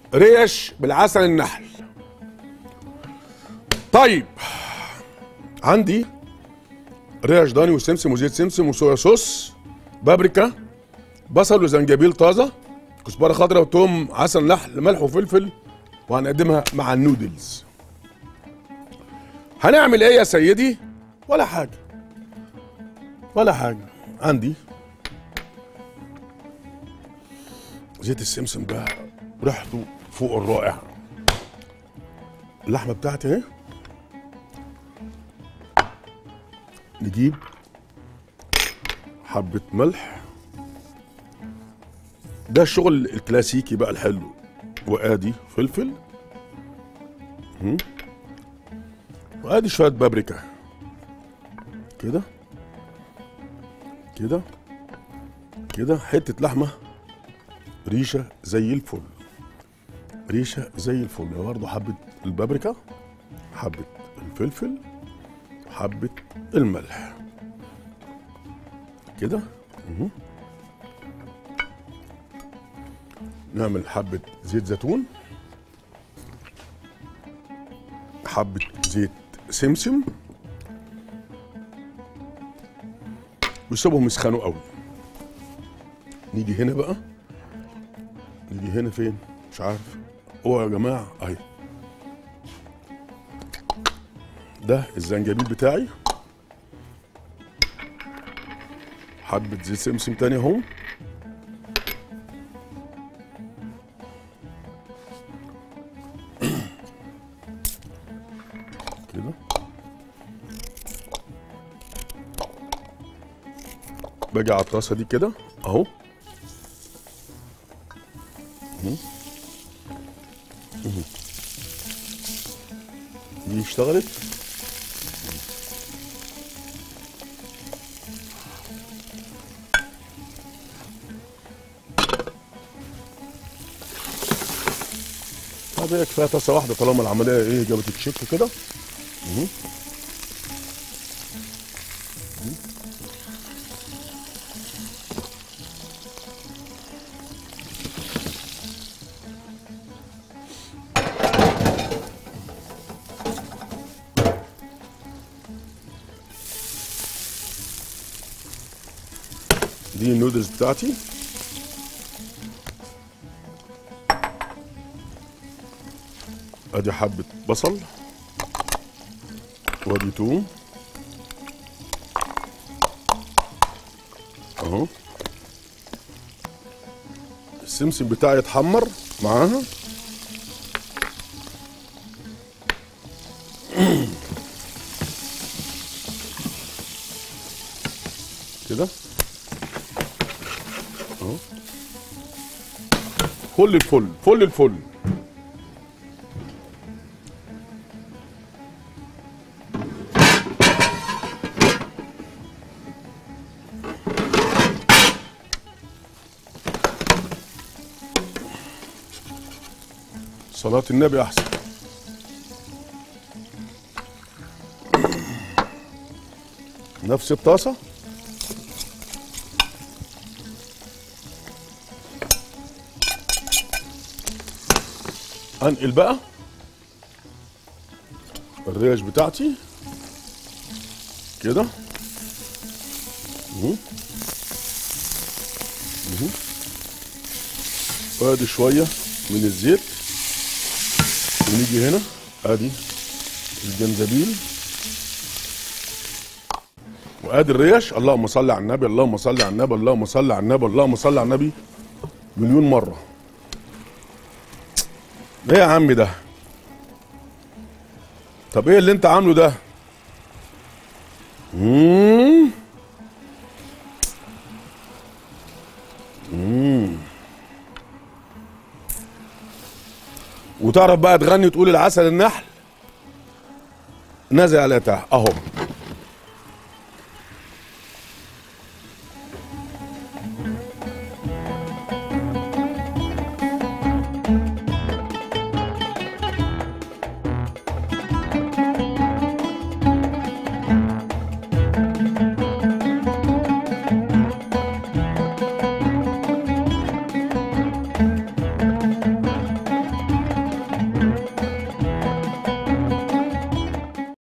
ريش بالعسل النحل طيب عندي ريش ضاني وسمسم وزيت سمسم وصويا صوص بابريكا بصل وزنجبيل طازه كزبره خضراء وتوم عسل نحل ملح وفلفل وهنقدمها مع النودلز هنعمل ايه يا سيدي ولا حاجه ولا حاجه عندي زيت السمسم ده ريحته فوق الرائع اللحمه بتاعتي اهي نجيب حبه ملح ده الشغل الكلاسيكي بقى الحلو وادي فلفل مم. وادي شويه بابريكا كده كده كده حته لحمه ريشه زي الفل ريشه زي الفل برضه حبه البابريكا حبه الفلفل حبه الملح كده مهم. نعمل حبه زيت زيتون حبه زيت سمسم ويسيبهم يسخنوا قوي نيجي هنا بقى نيجي هنا فين مش عارف هو يا جماعه اهي ده الزنجبيل بتاعي حبه زيت سمسم تاني اهو كده باجي على الطاسه دي كده اهو مم. مم. دي اشتغلت طب هي كفايه طاسه واحده طالما العمليه ايه جابت تشيك كده مم. دي النودلز بتاعتي ادي حبة بصل وادي توم اهو السمسم بتاعي اتحمر معاها كده اهو فل الفل فل الفل صلاة النبي أحسن نفس الطاسة أنقل بقى الريش بتاعتي كده مهو. مهو. وادي شوية من الزيت ونيجي هنا ادي الجنزبيل وادي الريش اللهم صل على النبي اللهم صل على النبي اللهم صل على النبي اللهم صل على النبي مليون مره ايه يا عم ده طب ايه اللي انت عامله ده مم. مم. وتعرف بقى تغني وتقول العسل النحل نزل على تحت اهو